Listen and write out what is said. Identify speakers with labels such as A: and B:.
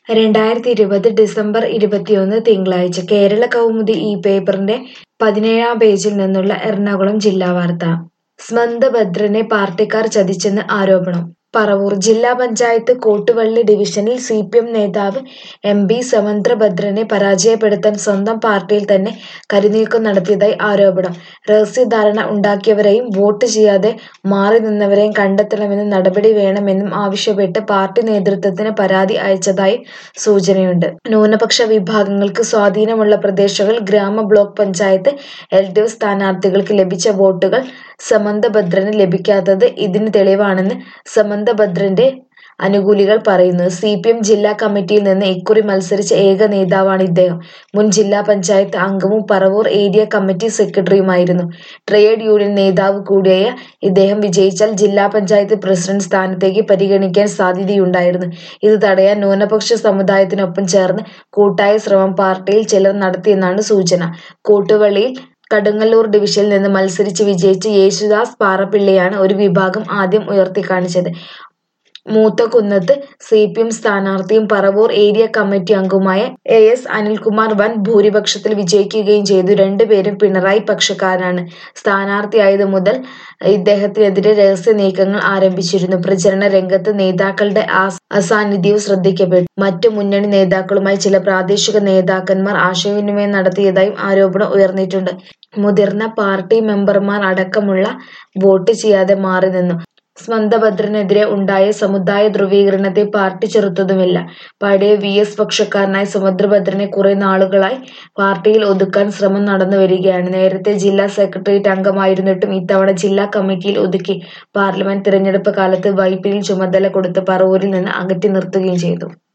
A: രണ്ടായിരത്തി ഇരുപത് ഡിസംബർ ഇരുപത്തിയൊന്ന് തിങ്കളാഴ്ച കേരള കൗമുദി ഈ പേപ്പറിന്റെ പതിനേഴാം പേജിൽ നിന്നുള്ള എറണാകുളം ജില്ലാ വാർത്ത സ്മന്ദഭദ്രനെ പാർട്ടിക്കാർ ചതിച്ചെന്ന് ആരോപണം പറവൂർ ജില്ലാ പഞ്ചായത്ത് കോട്ടുവള്ളി ഡിവിഷനിൽ സി പി എം നേതാവ് എം പി സമന്ത്രഭദ്രനെ പരാജയപ്പെടുത്താൻ സ്വന്തം പാർട്ടിയിൽ തന്നെ കരുനീക്കം നടത്തിയതായി ആരോപണം രഹസ്യധാരണ ഉണ്ടാക്കിയവരെയും വോട്ട് ചെയ്യാതെ മാറി നിന്നവരെയും കണ്ടെത്തണമെന്നും നടപടി വേണമെന്നും ആവശ്യപ്പെട്ട് പാർട്ടി നേതൃത്വത്തിന് പരാതി അയച്ചതായി സൂചനയുണ്ട് ന്യൂനപക്ഷ വിഭാഗങ്ങൾക്ക് സ്വാധീനമുള്ള പ്രദേശങ്ങൾ ഗ്രാമ block panchayat L D F സ്ഥാനാർത്ഥികൾക്ക് ലഭിച്ച വോട്ടുകൾ സമന്തഭദ്രന് ലഭിക്കാത്തത് ഇതിന് തെളിവാണെന്ന് സമന്തഭദ്രന്റെ അനുകൂലികൾ പറയുന്നു സി പി എം ജില്ലാ കമ്മിറ്റിയിൽ നിന്ന് ഇക്കുറി മത്സരിച്ച ഏക നേതാവാണ് ഇദ്ദേഹം മുൻ ജില്ലാ പഞ്ചായത്ത് അംഗവും പറവൂർ ഏരിയ കമ്മിറ്റി സെക്രട്ടറിയുമായിരുന്നു ട്രേഡ് യൂണിയൻ നേതാവ് കൂടിയായ ഇദ്ദേഹം വിജയിച്ചാൽ ജില്ലാ പഞ്ചായത്ത് പ്രസിഡന്റ് സ്ഥാനത്തേക്ക് പരിഗണിക്കാൻ സാധ്യതയുണ്ടായിരുന്നു ഇത് തടയാൻ ന്യൂനപക്ഷ സമുദായത്തിനൊപ്പം ചേർന്ന് കൂട്ടായ ശ്രമം പാർട്ടിയിൽ ചിലർ നടത്തിയെന്നാണ് സൂചന കോട്ടുവള്ളിയിൽ കടുങ്ങല്ലൂർ ഡിവിഷനിൽ നിന്ന് മത്സരിച്ച് വിജയിച്ച യേശുദാസ് പാറപ്പിള്ളിയാണ് ഒരു വിഭാഗം ആദ്യം ഉയർത്തിക്കാണിച്ചത് മൂത്തകുന്നത്ത് സി പി എം സ്ഥാനാർത്ഥിയും പറവൂർ ഏരിയ കമ്മിറ്റി അംഗവുമായ എ എസ് അനിൽകുമാർ വൻ ഭൂരിപക്ഷത്തിൽ വിജയിക്കുകയും ചെയ്തു രണ്ടുപേരും പിണറായി പക്ഷക്കാരാണ് സ്ഥാനാർത്ഥിയായത് മുതൽ ഇദ്ദേഹത്തിനെതിരെ രഹസ്യ നീക്കങ്ങൾ ആരംഭിച്ചിരുന്നു പ്രചരണ രംഗത്ത് നേതാക്കളുടെ അസാന്നിധ്യവും ശ്രദ്ധിക്കപ്പെട്ടു മറ്റു മുന്നണി നേതാക്കളുമായി ചില പ്രാദേശിക നേതാക്കന്മാർ ആശയവിനിമയം നടത്തിയതായും ആരോപണം ഉയർന്നിട്ടുണ്ട് മുതിർന്ന പാർട്ടി മെമ്പർമാർ അടക്കമുള്ള വോട്ട് ചെയ്യാതെ മാറി നിന്നു സ്മന്ദഭദ്രനെതിരെ ഉണ്ടായ സമുദായ ധ്രുവീകരണത്തെ പാർട്ടി ചെറുത്തതുമില്ല പഴയ വി എസ് പക്ഷക്കാരനായ സുഭദ്രഭദ്രനെ കുറെ നാളുകളായി പാർട്ടിയിൽ ഒതുക്കാൻ ശ്രമം നടന്നു വരികയാണ് നേരത്തെ ജില്ലാ സെക്രട്ടേറിയറ്റ് അംഗമായിരുന്നിട്ടും ഇത്തവണ ജില്ലാ കമ്മിറ്റിയിൽ ഒതുക്കി പാർലമെന്റ് തിരഞ്ഞെടുപ്പ് കാലത്ത് വൈപ്പിനിൽ ചുമതല കൊടുത്ത് പറവൂരിൽ നിന്ന് അകറ്റി നിർത്തുകയും ചെയ്തു